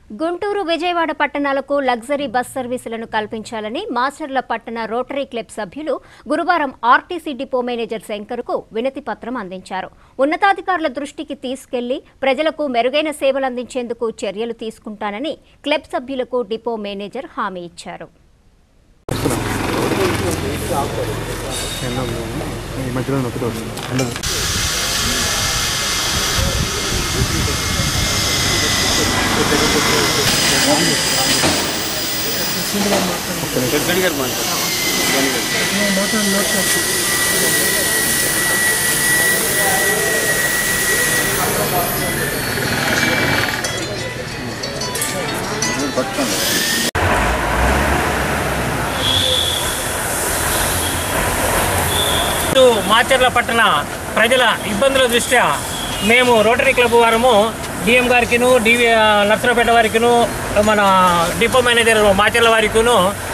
గుంటూరు విజయవాడ పట్టణాలకు luxury bus సర్వీసులను కల్పించాలని మాస్టర్ల పట్టణ రోటరీ క్లబ్ సభ్యులు గురువారం ఆర్టీసీ డిపో మేనేజర్ శంకర్కు వినతి పత్రం అందించారు ఉన్నతాధికారుల దృష్టికి తీసుకెళ్లి ప్రజలకు మెరుగైన సేవలు అందించేందుకు చర్యలు తీసుకుంటానని క్లబ్ సభ్యులకు డిపో మేనేజర్ హామీ ఇచ్చారు ఈ మధ్యలో నొప్పి వస్తుంది ఇటు మాచర్ల పట్టణ ప్రజల ఇబ్బందుల దృష్ట్యా మేము రోటరీ క్లబ్ వారము డిఎం గారికిను డివి నర్సరావుపేట వారికిను మన డిపో మేనేజర్ మాచర్ల వారికిను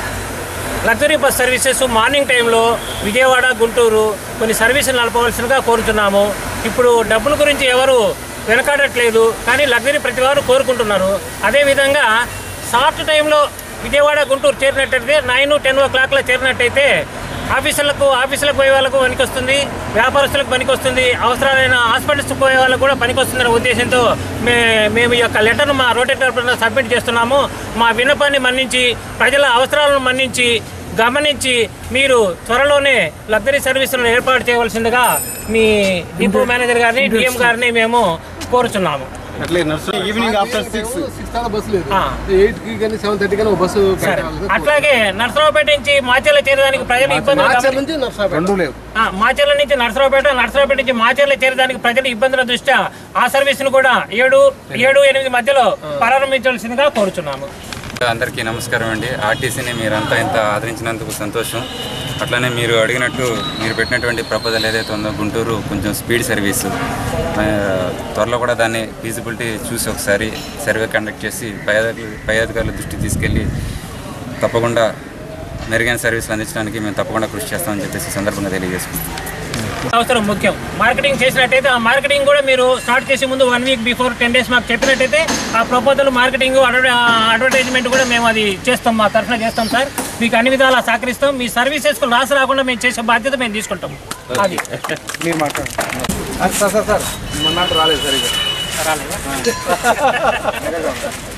లగ్జరీ బస్ సర్వీసెస్ మార్నింగ్ టైంలో విజయవాడ గుంటూరు కొన్ని సర్వీసులు నడపవలసిందిగా కోరుతున్నాము ఇప్పుడు డబ్బుల గురించి ఎవరు వెనకాడట్లేదు కానీ లగ్జరీ ప్రతి వారు కోరుకుంటున్నారు అదేవిధంగా షార్ట్ టైంలో విజయవాడ గుంటూరు చేరినట్టయితే నైన్ టెన్ ఓ క్లాక్లో చేరినట్టయితే ఆఫీసులకు ఆఫీసులకు పోయే వాళ్ళకు పనికొస్తుంది వ్యాపారస్తులకు పనికొస్తుంది అవసరాలైన హాస్పిటల్స్ పోయే వాళ్ళకు కూడా పనికొస్తుందనే ఉద్దేశంతో మే మేము ఈ యొక్క లెటర్ను మా రోటరీ తరపున సబ్మిట్ చేస్తున్నాము మా విన్నపాన్ని మన్నించి ప్రజల అవసరాలను మన్నించి గమనించి మీరు త్వరలోనే లగ్జరీ సర్వీసులను ఏర్పాటు చేయవలసిందిగా మీ డిపో మేనేజర్ గారిని డిఎం గారిని మేము కోరుచున్నాము అట్లే నర్సరీ ఈవినింగ్ ఆఫ్టర్ సిక్స్ సిక్స్ దాకా బస్సు లేదు ఆ. ఎయిట్ కి కానీ సెవెన్ థర్టీ కానీ ఒక బస్సు సరే పెట్టాలి అట్లాగే నర్సరావుపేట నుంచి మాచర్ల చేరడానికి ప్రజలు ఇబ్బందులు మార్చర్ గమని- నుంచి నర్సాపేట రెండు లేవు ఆ, మాచర్ల నుంచి నర్సరావుపేట నర్సరావుపేట నుంచి మాచర్ల చేరడానికి ప్రజల ఇబ్బందుల దృష్ట్యా ఆ సర్వీసులు కూడా ఏడు ఏడు ఎనిమిది మధ్యలో ప్రారంభించవలసిందిగా కోరుచున్నాము అందరికీ నమస్కారం అండి ఆర్టీసీని మీరంతా ఇంత ఆదరించినందుకు సంతోషం అట్లనే మీరు అడిగినట్టు మీరు పెట్టినటువంటి ప్రపోజల్ ఏదైతే ఉందో గుంటూరు కొంచెం స్పీడ్ సర్వీసు ఆ, త్వరలో కూడా దాన్ని ఫీజిబిలిటీ చూసి ఒకసారి సర్వే కండక్ట్ చేసి పై అధికారులు పై అధికారుల దృష్టికి తీసుకెళ్ళి తప్పకుండా మెరుగైన సర్వీసులు అందించడానికి మేము తప్పకుండా కృషి చేస్తామని చెప్పేసి ఈ సందర్భంగా తెలియజేసుకుంటాం అవసరం ముఖ్యం మార్కెటింగ్ చేసినట్టయితే ఆ మార్కెటింగ్ కూడా మీరు స్టార్ట్ చేసే ముందు one week before ten days మాకు చెప్పినట్టయితే ఆ ప్రపోజల్ మార్కెటింగ్ అడ్వర్టైజ్మెంట్ కూడా మేము అది చేస్తాం మా తరఫున చేస్తాం సార్ మీకు అన్ని విధాలా సహకరిస్తాం మీ సర్వీసెస్కు లాస్ రాకుండా మేము చేసే బాధ్యత మేము తీసుకుంటాం అది మీరు మాట్లాడండి సార్ సార్ సార్ మొన్న రాలేదు సరిగా రాలేదా